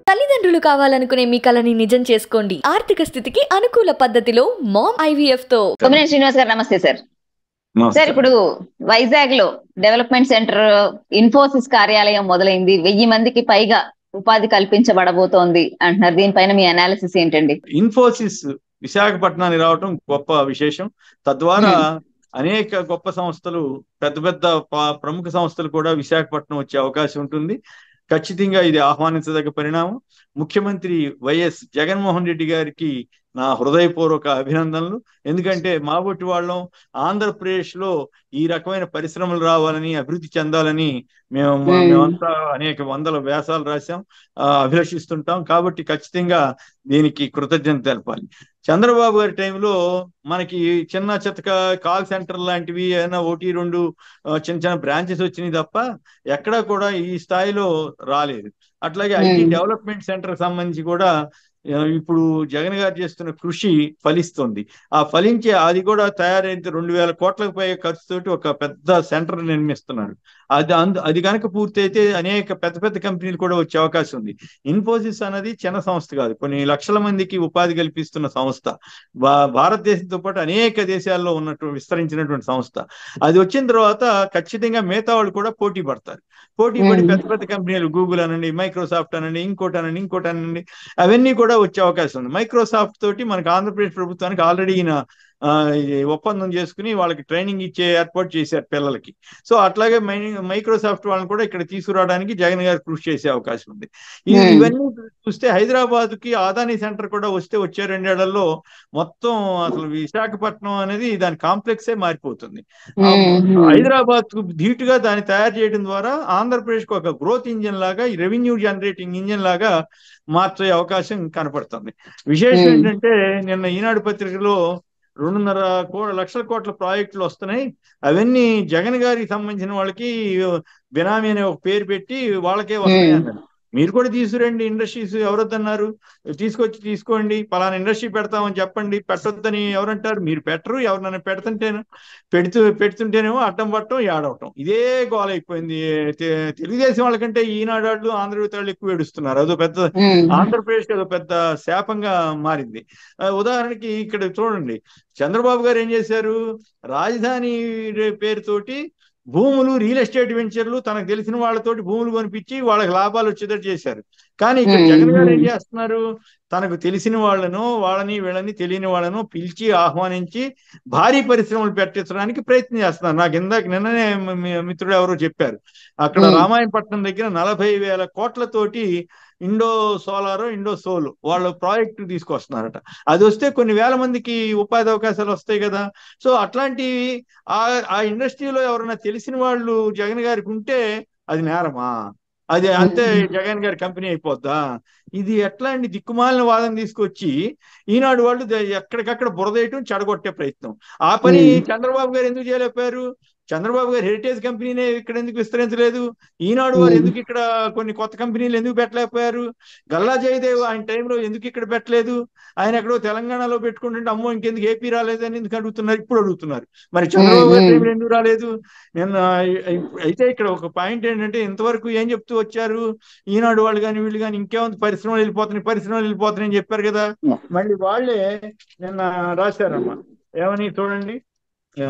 తల్లిదండ్రులు కావాలనుకునే మీ కలని నిజం చేసుకోండి ఆర్థిక స్థితికి అనుకూల పద్ధతిలో మామ్ ఐవీఎఫ్ తో కొమ్మినేని శ్రీనివాస్ గారు నమస్తే సార్ నమస్తే. సార్ ఇప్పుడు వైజాగ్ లో డెవలప్మెంట్ సెంటర్ ఇన్ఫోసిస్ కార్యాలయం మొదలైంది వెయ్యి మందికి పైగా ఉపాధి కల్పించబడబోతోంది అంటున్నారు దీనిపైన మీ అనాలిసిస్ ఏంటండి ఇన్ఫోసిస్ విశాఖపట్నానికి రావటం గొప్ప విశేషం తద్వారా అనేక గొప్ప సంస్థలు పెద్ద పెద్ద ప- ప్రముఖ సంస్థలు కూడా విశాఖపట్నం వచ్చే అవకాశం ఉంటుంది ఖచ్చితంగా ఇది ఆహ్వానించదగ్గ పరిణామం ముఖ్యమంత్రి వైఎస్ జగన్మోహన్ రెడ్డి గారికి నా హృదయపూర్వక అభినందనలు ఎందుకంటే మా బొట్టి వాళ్ళం ఆంధ్రప్రదేశ్ లో ఈ రకమైన పరిశ్రమలు రావాలని అభివృద్ధి చెందాలని మేము Hmm. మేమంతా అనేక వందల వ్యాసాలు రాశాం ఆ, అభిలషిస్తుంటాం కాబట్టి ఖచ్చితంగా దీనికి కృతజ్ఞత తెలపాలి చంద్రబాబు గారి టైంలో మనకి చిన్న చితక కాల్ సెంటర్ లాంటివి ఏదైనా ఒకటి రెండు ఆ, చిన్న చిన్న బ్రాంచెస్ వచ్చినాయి తప్ప ఎక్కడా కూడా ఈ స్థాయిలో రాలేదు అట్లాగే ఐటీ Hmm. డెవలప్మెంట్ సెంటర్ సంబంధించి కూడా ఆ, ఇప్పుడు జగన్ గారు చేస్తున్న కృషి ఫలిస్తుంది ఆ ఫలించే అది కూడా తయారైతే రెండు వేల కోట్లకు పైగా ఖర్చుతోటి ఒక పెద్ద సెంటర్ నిర్మిస్తున్నాడు అది అందు అది కనుక పూర్తయితే అనేక పెద్ద పెద్ద కంపెనీలు కూడా వచ్చే అవకాశం ఉంది ఇన్ఫోసిస్ అనేది చిన్న సంస్థ కాదు కొన్ని లక్షల మందికి ఉపాధి కల్పిస్తున్న సంస్థ భా- భారతదేశంతో పాటు అనేక దేశాల్లో ఉన్నట్టు విస్తరించినటువంటి సంస్థ అది వచ్చిన తర్వాత ఖచ్చితంగా మిగతా వాళ్ళు కూడా పోటీ పడతారు పోటీ పడి Hmm. పెద్ద పెద్ద కంపెనీలు గూగుల్ అనండి మైక్రోసాఫ్ట్ అనండి ఇంకోటి అనండి ఇంకోటి అనండి అవన్నీ కూడా వచ్చే అవకాశం ఉంది మైక్రోసాఫ్ట్ తోటి మనకి ఆంధ్రప్రదేశ్ ప్రభుత్వానికి ఆల్రెడీ ఈయన ఆ, ఈ ఒప్పందం చేసుకుని వాళ్ళకి ట్రైనింగ్ ఇచ్చే ఏర్పాటు చేశారు పిల్లలకి సో అట్లాగే మై- మైక్రోసాఫ్ట్ వాళ్ళని కూడా ఇక్కడ తీసుకురావడానికి జగన్ గారు కృషి చేసే అవకాశం ఉంది ఇది Hmm. ఇవన్నీ చూస్తే హైదరాబాద్ కి ఆదాని సెంటర్ కూడా వస్తే వచ్చే రెండేళ్లలో మొత్తం అసలు విశాఖపట్నం అనేది దాని కాంప్లెక్సే మారిపోతుంది ఆ, హైదరాబాద్ కు ధీటుగా దాన్ని తయారు చేయడం ద్వారా ఆంధ్రప్రదేశ్ కు ఒక గ్రోత్ ఇంజిన్ లాగా రెవెన్యూ జనరేటింగ్ ఇంజిన్ లాగా మార్చే అవకాశం కనపడుతుంది విశేషం Hmm. ఏంటంటే నిన్న ఈనాడు పత్రికలో రెండున్నర కో లక్షల కోట్ల ప్రాజెక్టులు వస్తున్నాయి అవన్నీ జగన్ గారికి సంబంధించిన వాళ్ళకి బినామీ అనే ఒక పేరు పెట్టి వాళ్ళకే వస్తాయి Hmm. అన్నారు మీరు కూడా తీసుకురండి ఇండస్ట్రీస్ ఎవరొద్దన్నారు తీసుకొచ్చి తీసుకోండి పలానా ఇండస్ట్రీ పెడతామని చెప్పండి పెట్టొద్దని ఎవరంటారు మీరు పెట్టరు ఎవరినైనా పెడుతుంటేను పెడుతూ పెడుతుంటేనేమో అడ్డం పట్టడం ఏడవటం ఇదే గోల అయిపోయింది తె- తెలుగుదేశం వాళ్ళకంటే ఈనాడు వాళ్ళు ఆంధ్రజ్యోతి వాళ్ళు ఎక్కువ ఏడుస్తున్నారు అదో పెద్ద ఆంధ్రప్రదేశ్ అదో పెద్ద శాపంగా మారింది ఆ, ఉదాహరణకి ఇక్కడ చూడండి చంద్రబాబు గారు ఏం చేశారు రాజధాని రే- పేరుతోటి భూములు రియల్ ఎస్టేట్ వెంచర్లు తనకు తెలిసిన వాళ్ళతోటి భూములు కొనిపించి వాళ్ళకి లాభాలు వచ్చేటట్టు చేశారు కానీ ఇక్కడ మ్మ్, జగన్ గారు ఏం మ్మ్. చేస్తున్నారు తనకు తెలిసిన వాళ్ళను వాళ్ళని వీళ్ళని తెలియని వాళ్ళను పిలిచి ఆహ్వానించి భారీ పరిశ్రమలు పెట్టించడానికి ప్రయత్నం చేస్తున్నారు నాకు ఇందాక నిన్ననే మి- మీ మిత్రుడు ఎవరో చెప్పారు అక్కడ మ్మ్. రామాయణపట్నం దగ్గర నలభై వేల కోట్లతోటి ఇండో సోలార్ ఇండో సోల్ వాళ్ళ ప్రాజెక్ట్ తీసుకొస్తున్నారట అది వస్తే కొన్ని వేల మందికి ఉపాధి అవకాశాలు వస్తాయి కదా సో అట్లాంటివి ఆ ఆ ఇండస్ట్రీలో ఎవరైనా తెలిసిన వాళ్ళు జగన్ గారికి ఉంటే అది నేరమా అది అంతే జగన్ గారి కంపెనీ అయిపోద్దా ఇది ఎట్లాంటి దిక్కుమాలిన వాదన తీసుకొచ్చి ఈనాడు వాళ్ళు ద- ఎక్కడికక్కడ బురదేయటం చెడగొట్టే ప్రయత్నం ఆ పని మ్మ్. చంద్రబాబు గారు ఎందుకు చేయలేకపోయారు చంద్రబాబు గారు హెరిటేజ్ కంపెనీనే ఇక్కడ ఎందుకు విస్తరించలేదు ఈనాడు వారు మ్మ్. ఎందుకు ఇక్కడ కొన్ని కొత్త కంపెనీలు ఎందుకు పెట్టలేకపోయారు గల్లా జయదేవ్ ఆయన టైంలో ఎందుకు ఇక్కడ పెట్టలేదు ఆయన ఎక్కడో తెలంగాణలో పెట్టుకుంటుంటే అమ్మో ఇంకెందుకు ఏపీ రాలేదని ఎందుకు అడుగుతున్నారు ఇప్పుడు అడుగుతున్నారు మరి చంద్రబాబు గారి మ్మ్. టైంలో ఎందుకు రాలేదు నేను ఆ, అయితే ఇక్కడ ఒక పాయింట్ ఏంటంటే ఇంతవరకు ఏం చెప్తూ వచ్చారు ఈనాడు వాళ్ళు కానీ వీళ్ళు కానీ ఇంకేముంది పరిశ్రమలు వెళ్ళిపోతున్నాయి పరిశ్రమలు వెళ్ళిపోతున్నాయి అని చెప్పారు కదా Yeah. మళ్ళీ వాళ్ళే నిన్న రాశారమ్మా ఏమని చూడండి ఆ,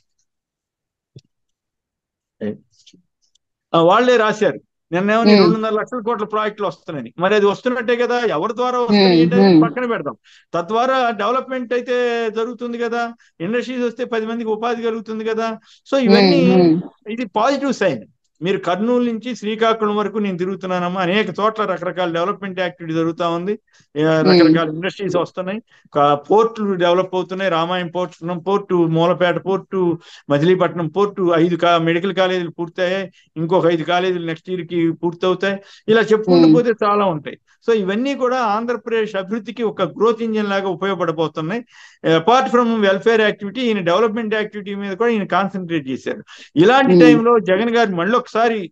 ఆ, వాళ్ళే రాశారు నిన్నేమని Hmm. రెండున్నర లక్షల కోట్ల ప్రాజెక్టులు వస్తున్నాయని మరి అది వస్తున్నట్టే కదా ఎవరి ద్వారా వస్తున్నాయి Hmm, ఏంటనేది hmm. పక్కన పెడదాం తద్వారా డెవలప్మెంట్ అయితే జరుగుతుంది కదా ఇండస్ట్రీస్ వస్తే పది మందికి ఉపాధి కలుగుతుంది కదా సో ఇవన్నీ ఇది పాజిటివ్ సైన్ మీరు కర్నూలు నుంచి శ్రీకాకుళం వరకు నేను తిరుగుతున్నానమ్మా అనేక చోట్ల రకరకాల డెవలప్మెంట్ యాక్టివిటీ జరుగుతా ఉంది ఏ, రకరకాల ఇండస్ట్రీస్ వస్తున్నాయి కా- పోర్టులు డెవలప్ అవుతున్నాయి రామాయం port port Mulapeta port Machilipatnam port ఐదు కా మెడికల్ కాలేజీలు పూర్తయ్యాయి ఇంకొక ఐదు కాలేజీలు నెక్స్ట్ ఇయర్ కి పూర్తవుతాయి ఇలా చెప్పుకుంటూ Hmm. పోతే చాలా ఉంటాయి సో ఇవన్నీ కూడా ఆంధ్రప్రదేశ్ అభివృద్ధికి ఒక గ్రోత్ ఇంజిన్ లాగా ఉపయోగపడబోతున్నాయి అపార్ట్ ఫ్రమ్ వెల్ఫేర్ యాక్టివిటీ ఈయన డెవలప్మెంట్ యాక్టివిటీ మీద కూడా ఈయన కాన్సన్ట్రేట్ చేశారు ఇలాంటి Hmm. టైంలో జగన్ గారు మళ్ళీ ఒకసారి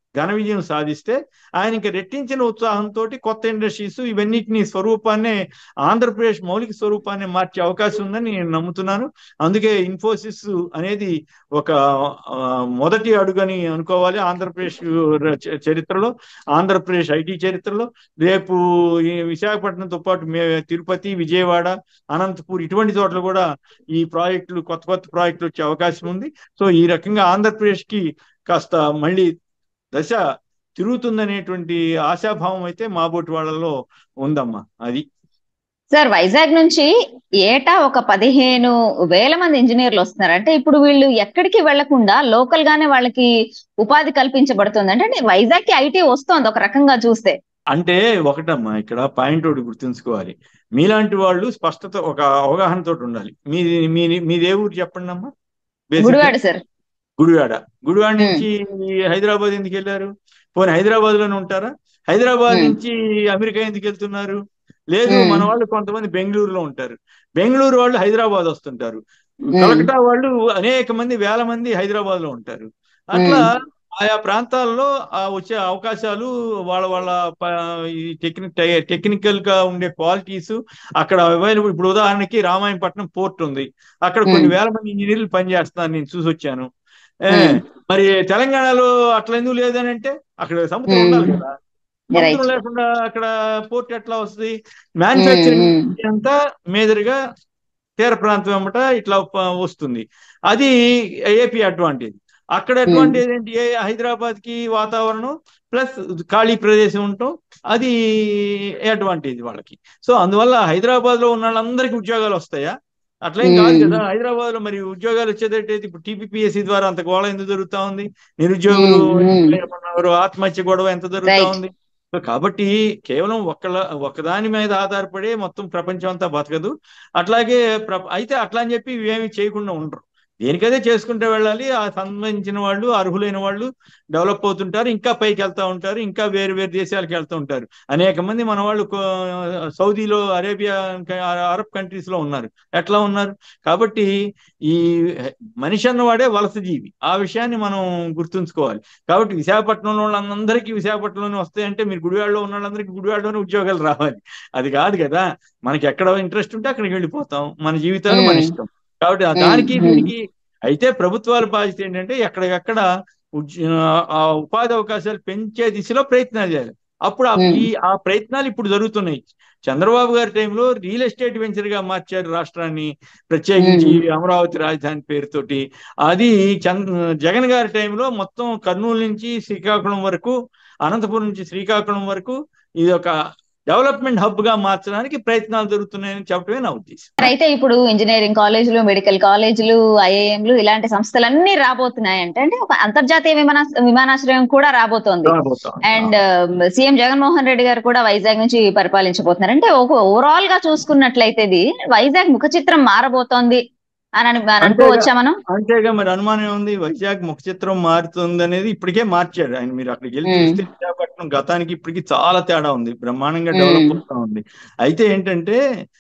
ఘన విజయం సాధిస్తే ఆయనకి రెట్టించిన ఉత్సాహంతో కొత్త ఇండస్ట్రీస్ ఇవన్నిటిని స్వరూపాన్ని ఆంధ్రప్రదేశ్ మౌలిక స్వరూపాన్ని మార్చే అవకాశం ఉందని నేను నమ్ముతున్నాను అందుకే ఇన్ఫోసిస్ అనేది ఒక ఆ, మొదటి అడుగని అనుకోవాలి ఆంధ్రప్రదేశ్ చ- చరిత్రలో ఆంధ్రప్రదేశ్ ఐటీ చరిత్రలో రేపు ఈ విశాఖపట్నంతో పాటు మే తిరుపతి విజయవాడ అనంతపూర్ ఇటువంటి చోట్ల కూడా ఈ ప్రాజెక్టులు కొత్త కొత్త ప్రాజెక్టులు వచ్చే అవకాశం ఉంది సో ఈ రకంగా ఆంధ్రప్రదేశ్ కి కాస్త మళ్ళీ దశ తిరుగుతుందనేటువంటి ఆశాభావం అయితే మాబోటి వాళ్ళలో ఉందమ్మా అది సార్ వైజాగ్ నుంచి ఏటా ఒక పదిహేను వేల మంది ఇంజనీర్లు వస్తున్నారు అంటే ఇప్పుడు వీళ్ళు ఎక్కడికి వెళ్లకుండా లోకల్ గానే వాళ్ళకి ఉపాధి కల్పించబడుతుంది అంటే వైజాగ్ కి ఐటీ వస్తోంది ఒక రకంగా చూస్తే అంటే ఒకటమ్మా ఇక్కడ పాయింట్ ఒకటి గుర్తుంచుకోవాలి మీలాంటి వాళ్ళు స్పష్టత ఒక అవగాహనతో ఉండాలి మీ మీ మీదే ఊరు చెప్పండి అమ్మా గుడివాడ సార్ గుడివాడ గుడివాడ నుంచి హైదరాబాద్ ఎందుకు వెళ్ళారు పోనీ హైదరాబాద్ లోనే ఉంటారా హైదరాబాద్ Hmm. నుంచి అమెరికా ఎందుకు వెళ్తున్నారు లేదు Hmm. మన వాళ్ళు కొంతమంది బెంగళూరులో ఉంటారు బెంగళూరు వాళ్ళు హైదరాబాద్ వస్తుంటారు Hmm. కలకటా వాళ్ళు అనేక మంది వేల మంది హైదరాబాద్ లో ఉంటారు అట్లా ఆయా ప్రాంతాల్లో ఆ వచ్చే అవకాశాలు వాళ్ళ వాళ్ళ ప- ఈ టెక్నిక్ టెక్నికల్ గా ఉండే క్వాలిటీస్ అక్కడ అవైలబుల్ ఇప్పుడు ఉదాహరణకి రామాయణపట్నం పోర్ట్ ఉంది అక్కడ కొన్ని Hmm. వేల మంది ఇంజనీర్లు పనిచేస్తున్నారు నేను చూసి వచ్చాను ఏ, Hmm. మరి తెలంగాణలో అట్లా ఎందుకు లేదని అంటే అక్కడ సముద్రం Hmm. ఉండాలి కదా Right. సముద్రం లేకుండా అక్కడ పోర్ట్ ఎట్లా వస్తుంది మ్యానుఫ్యాక్చరింగ్ Hmm. అంతా మేజర్గా తీర ప్రాంతం వెంబట ఇట్లా ప- వస్తుంది అది ఏపీ అడ్వాంటేజ్ అక్కడ అడ్వాంటేజ్ ఏంటి ఏ హైదరాబాద్ కి వాతావరణం ప్లస్ ఖాళీ ప్రదేశం ఉండటం అది అడ్వాంటేజ్ వాళ్ళకి సో అందువల్ల హైదరాబాద్ లో ఉన్న వాళ్ళందరికీ ఉద్యోగాలు వస్తాయా అట్లేం కాదు Hmm. కదా హైదరాబాద్ లో మరి ఉద్యోగాలు వచ్చేదైతే ఇప్పుడు టీపీపీఎస్సీ ద్వారా అంత గోళ ఎందుకు జరుగుతా ఉంది నిరుద్యోగులు Hmm. ఏమన్నారు ఆత్మహత్య గొడవ ఎంత జరుగుతా Right. ఉంది సో కాబట్టి కేవలం ఒక్కల ఒకదాని మీద ఆధారపడే మొత్తం ప్రపంచం అంతా బతకదు అట్లాగే ప్ర- అయితే అట్లా అని చెప్పి ఇవేమి చేయకుండా ఉండరు దేనికదే చేసుకుంటూ వెళ్ళాలి ఆ సంబంధించిన వాళ్ళు అర్హులైన వాళ్ళు డెవలప్ అవుతుంటారు ఇంకా పైకి వెళ్తా ఉంటారు ఇంకా వేరు వేరు దేశాలకు వెళ్తూ ఉంటారు అనేక మంది మన వాళ్ళు కో- సౌదీలో అరేబియా అరబ్ కంట్రీస్ లో ఉన్నారు ఎట్లా ఉన్నారు కాబట్టి ఈ మనిషి అన్నవాడే వలస జీవి ఆ విషయాన్ని మనం గుర్తుంచుకోవాలి కాబట్టి విశాఖపట్నంలో వాళ్ళందరికీ విశాఖపట్నంలోనే వస్తాయంటే మీరు గుడివాడలో ఉన్న వాళ్ళందరికీ గుడివాడలోనే ఉద్యోగాలు రావాలి అది కాదు కదా మనకి ఎక్కడ ఇంట్రెస్ట్ ఉంటే అక్కడికి వెళ్ళిపోతాం మన జీవితాలు మన Hmm. ఇష్టం కాబట్టి ఆ Hmm. దానికి Hmm. దీనికి అయితే ప్రభుత్వాల బాధ్యత ఏంటంటే ఎక్కడికక్కడ ఉద్య- ఆ ఉపాధి అవకాశాలు పెంచే దిశలో ప్రయత్నాలు చేయాలి అప్పుడు ఆ- Hmm. ఈ ఆ ప్రయత్నాలు ఇప్పుడు జరుగుతున్నాయి చంద్రబాబు గారి టైంలో రియల్ ఎస్టేట్ వెంచర్ గా మార్చారు రాష్ట్రాన్ని ప్రత్యేకించి అమరావతి రాజధాని పేరుతోటి అది చంద్ జగన్ గారి టైంలో మొత్తం కర్నూలు నుంచి శ్రీకాకుళం వరకు అనంతపురం నుంచి శ్రీకాకుళం వరకు ఇది ఒక డెవలప్మెంట్ హబ్ గా మార్చడానికి ప్రయత్నాలు జరుగుతున్నాయని చెప్పడమే నా ఉద్దేశం అయితే ఇప్పుడు ఇంజనీరింగ్ కాలేజీలు మెడికల్ కాలేజీలు ఐఐఎంలు ఇలాంటి సంస్థలన్నీ రాబోతున్నాయి అంటే అంటే ఒక అంతర్జాతీయ విమానా విమానాశ్రయం కూడా రాబోతోంది రాబోతా ఉంది. అండ్ సీఎం జగన్మోహన్ రెడ్డి గారు కూడా వైజాగ్ నుంచి పరిపాలించబోతున్నారు అంటే ఒక ఓవరాల్ గా చూసుకున్నట్లయితే ఇది వైజాగ్ ముఖ చిత్రం మారబోతోంది అని అని అని అనుకోవచ్చా మనం అంతేగా మరి అనుమానం ఉంది వైజాగ్ ముఖ చిత్రం మారుతుంది అనేది ఇప్పటికే మార్చాడు ఆయన మీరు అక్కడికి వెళ్ళి మ్మ్. చూస్తే విశాఖపట్నం గతానికి ఇప్పటికి చాలా తేడా ఉంది బ్రహ్మాండంగా మ్మ్. డెవలప్ అవుతా ఉంది అయితే ఏంటంటే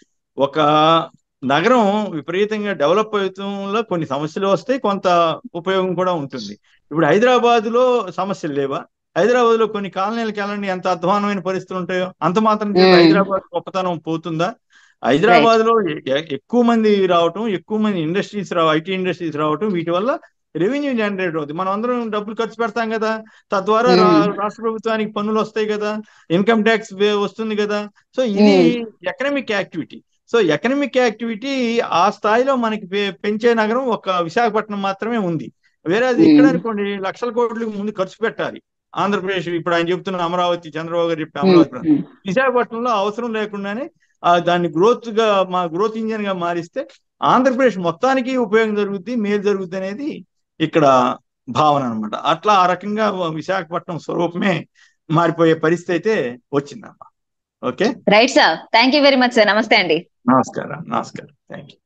ఒక నగరం విపరీతంగా డెవలప్ అవుతంలో కొన్ని సమస్యలు వస్తాయి కొంత ఉపయోగం కూడా ఉంటుంది ఇప్పుడు హైదరాబాద్ లో సమస్యలు లేవా హైదరాబాద్ లో కొన్ని కాలనీలకు వెళ్ళండి ఎంత అధ్వానమైన పరిస్థితులు ఉంటాయో అంత మాత్రం చేత మ్మ్. హైదరాబాద్ గొప్పతనం పోతుందా హైదరాబాద్ లో ఎ- ఎ- ఎక్కువ మంది రావటం ఎక్కువ మంది ఇండస్ట్రీస్ రావ ఐటీ ఇండస్ట్రీస్ రావటం వీటి వల్ల రెవెన్యూ జనరేట్ అవుతుంది మనం అందరం డబ్బులు ఖర్చు పెడతాం కదా తద్వారా రా- మ్మ్. రాష్ట్ర ప్రభుత్వానికి పన్నులు వస్తాయి కదా ఇన్కమ్ ట్యాక్స్ వస్తుంది కదా సో ఇది economic activity so economic activity ఆ స్థాయిలో మనకి పె- పెంచే నగరం ఒక విశాఖపట్నం మాత్రమే ఉంది వేరే అది ఇక్కడ మ్మ్. అనుకోండి లక్షల కోట్లకు ముందు ఖర్చు పెట్టాలి ఆంధ్రప్రదేశ్ ఇప్పుడు ఆయన చెప్తున్న అమరావతి చంద్రబాబు గారు చెప్పే అమరావతి ప్రాంతం. విశాఖపట్నంలో అవసరం లేకుండానే ఆ దాన్ని గ్రోత్ గా మా గ్రోత్ ఇంజిన్ గా మారిస్తే ఆంధ్రప్రదేశ్ మొత్తానికి ఉపయోగం జరుగుద్ది మేలు జరుగుద్ది అనేది ఇక్కడ భావన అన్నమాట అట్లా ఆ రకంగా విశాఖపట్నం స్వరూపమే మారిపోయే పరిస్థితి అయితే వచ్చిందమ్మా okay right sir thank you very much sir నమస్తే అండి నమస్కారం నమస్కారం థ్యాంక్ యూ